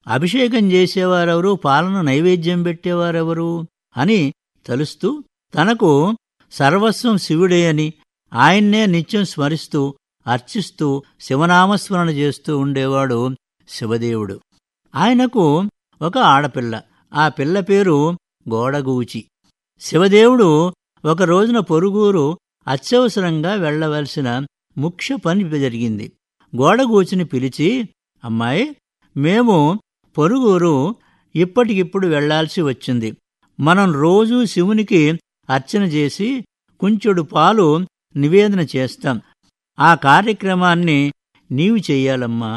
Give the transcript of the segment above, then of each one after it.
అభిషేకం చేసేవారెవరు పాలను నైవేద్యం పెట్టేవారెవరు అని తలుస్తూ తనకు సర్వస్వం శివుడే అని ఆయన్నే నిత్యం స్మరిస్తూ అర్చిస్తూ శివనామస్మరణ చేస్తూ ఉండేవాడు శివదేవుడు ఆయనకు ఒక ఆడపిల్ల ఆ పిల్ల పేరు గోడగూచి శివదేవుడు ఒక రోజున పొరుగురు అత్యవసరంగా వెళ్లవలసిన ముఖ్య పని జరిగింది గోడగూచిని పిలిచి అమ్మాయి మేము పొరుగురు ఇప్పటికిప్పుడు వెళ్లాల్సి వచ్చింది మనం రోజూ శివునికి అర్చన చేసి కుంచెడు పాలు నివేదన చేస్తాం ఆ కార్యక్రమాన్ని నీవు చెయ్యాలమ్మా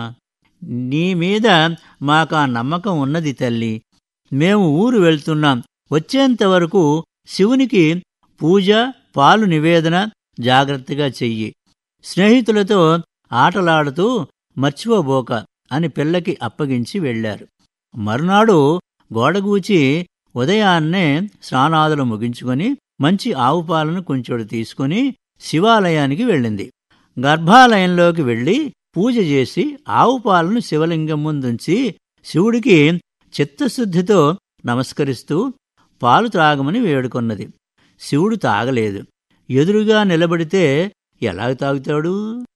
నీ మీద మాకు ఆ నమ్మకం ఉన్నది తల్లి మేము ఊరు వెళ్తున్నాం వచ్చేంత వరకు శివునికి పూజ పాలు నివేదన జాగ్రత్తగా చెయ్యి స్నేహితులతో ఆటలాడుతూ మర్చిపోబోక అని పిల్లకి అప్పగించి వెళ్లారు మరునాడు గోడగూచి ఉదయాన్నే స్నానాదులు ముగించుకొని మంచి ఆవు పాలను కొంచెడు తీసుకుని శివాలయానికి వెళ్ళింది గర్భాలయంలోకి వెళ్లి పూజ చేసి ఆవు పాలను శివలింగం ముందుంచి శివుడికి చిత్తశుద్ధితో నమస్కరిస్తూ పాలు త్రాగమని వేడుకొన్నది శివుడు తాగలేదు ఎదురుగా నిలబడితే ఎలా తాగుతాడు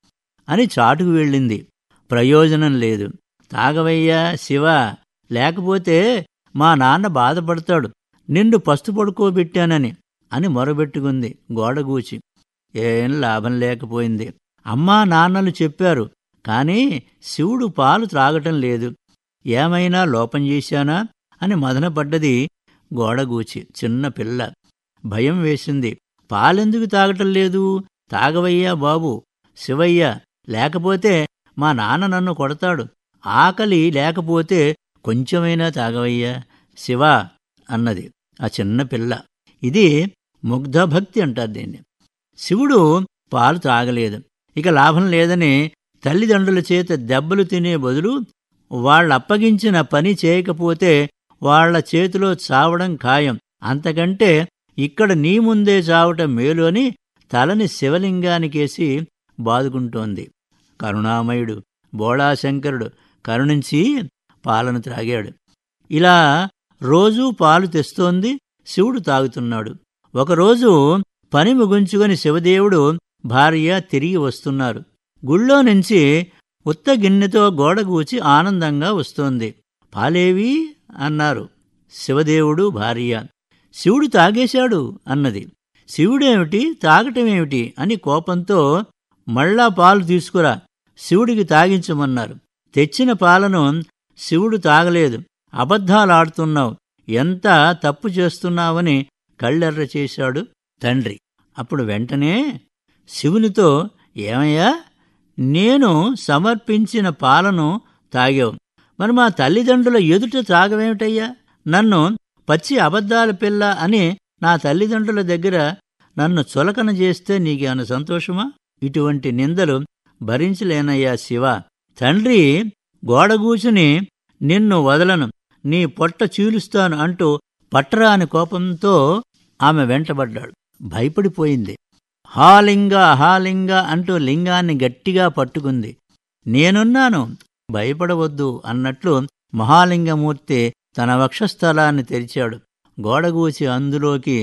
అని చాటుకు వెళ్ళింది ప్రయోజనం లేదు తాగవయ్యా శివ లేకపోతే మా నాన్న బాధపడతాడు నిన్ను పస్తు పడుకోబెట్టానని అని మొరబెట్టుకుంది గోడగూచి ఏం లాభం లేకపోయింది అమ్మా నాన్నలు చెప్పారు కాని శివుడు పాలు త్రాగటం లేదు ఏమైనా లోపం చేశానా అని మదనపడ్డది గోడగూచి చిన్న పిల్ల భయం వేసింది పాలెందుకు తాగటం లేదు తాగవయ్యా బాబు శివయ్య లేకపోతే మా నాన్న నన్ను కొడతాడు ఆకలి లేకపోతే కొంచెమైనా తాగవయ్యా శివ అన్నది ఆ చిన్న పిల్ల ఇది ముగ్ధభక్తి అంటారు దీన్ని శివుడు పాలు తాగలేదు ఇక లాభం లేదని తల్లిదండ్రుల చేత దెబ్బలు తినే బదులు వాళ్ళప్పగించిన పని చేయకపోతే వాళ్ల చేతిలో చావడం ఖాయం అంతకంటే ఇక్కడ నీ ముందే చావటం మేలు అని తలని శివలింగానికేసి బాదుకుంటోంది కరుణామయుడు బోళాశంకరుడు కరుణించి పాలను త్రాగాడు ఇలా రోజూ పాలు తెస్తోంది శివుడు తాగుతున్నాడు ఒకరోజు పని ముగించుకొని శివదేవుడు భార్య తిరిగి వస్తున్నారు గుళ్ళో నుంచి ఉత్త గిన్నెతో గోడగూచి ఆనందంగా వస్తోంది పాలేవి అన్నారు శివదేవుడు భార్య శివుడు తాగేశాడు అన్నది శివుడేమిటి తాగటమేమిటి అని కోపంతో మళ్ళా పాలు తీసుకురా శివుడికి తాగించమన్నారు తెచ్చిన పాలను శివుడు తాగలేదు అబద్ధాలాడుతున్నావు ఎంత తప్పు చేస్తున్నావని కళ్ళెర్ర చేశాడు తండ్రి అప్పుడు వెంటనే శివునితో ఏమయ్యా నేను సమర్పించిన పాలను తాగావు మరి మా తల్లిదండ్రుల ఎదుట తాగవేమిటయ్యా నన్ను పచ్చి అబద్ధాల పిల్ల అని నా తల్లిదండ్రుల దగ్గర నన్ను చులకన చేస్తే నీకేమైనా సంతోషమా ఇటువంటి నిందలు భరించలేనయ్యా శివ తండ్రి గోడగూచుని నిన్ను వదలను నీ పొట్ట చీలుస్తాను అంటూ పట్టరాని కోపంతో ఆమె వెంటబడ్డాడు భయపడిపోయింది హాలింగ హాలింగ అంటూ లింగాన్ని గట్టిగా పట్టుకుంది నేనున్నాను భయపడవద్దు అన్నట్లు మహాలింగమూర్తి తన వక్షస్థలాన్ని తెరిచాడు గోడగూచి అందులోకి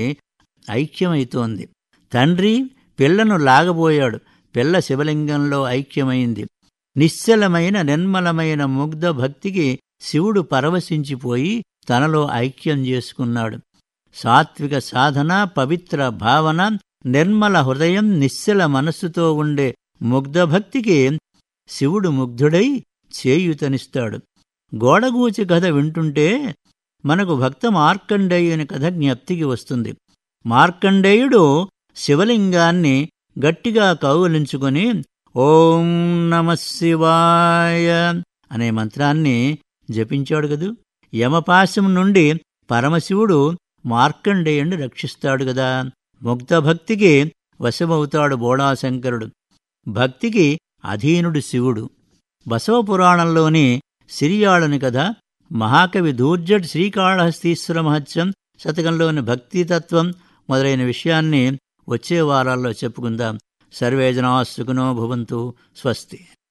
ఐక్యమైతోంది తండ్రి పిల్లను లాగబోయాడు పిల్ల శివలింగంలో ఐక్యమైంది నిశ్చలమైన నిర్మలమైన ముగ్ధ భక్తికి శివుడు పరవశించిపోయి తనలో ఐక్యం చేసుకున్నాడు సాత్విక సాధన పవిత్ర భావన నిర్మల హృదయం నిశ్చల మనస్సుతో ఉండే ముగ్ధభక్తికి శివుడు ముగ్ధుడై చేయుతనిస్తాడు గోడగూచి కథ వింటుంటే మనకు భక్త మార్కండేయుని కథ జ్ఞప్తికి వస్తుంది మార్కండేయుడు శివలింగాన్ని గట్టిగా కౌగులించుకొని ఓం నమ శివాయ అనే మంత్రాన్ని జపించాడు కదూ యమపాశం నుండి పరమశివుడు మార్కండేయుణ్ణి రక్షిస్తాడు గదా ముగ్ధభక్తికి వశమవుతాడు బోళాశంకరుడు భక్తికి అధీనుడు శివుడు బసవపురాణంలోని సిరియాళని కథ మహాకవి దూర్జట్ శ్రీకాళహస్తీశ్వర మహత్యం శతకంలోని భక్తితత్వం మొదలైన విషయాన్ని వచ్చే వారాల్లో చెప్పుకుందాం సర్వేజనా సుఖనో భవంతు స్వస్తి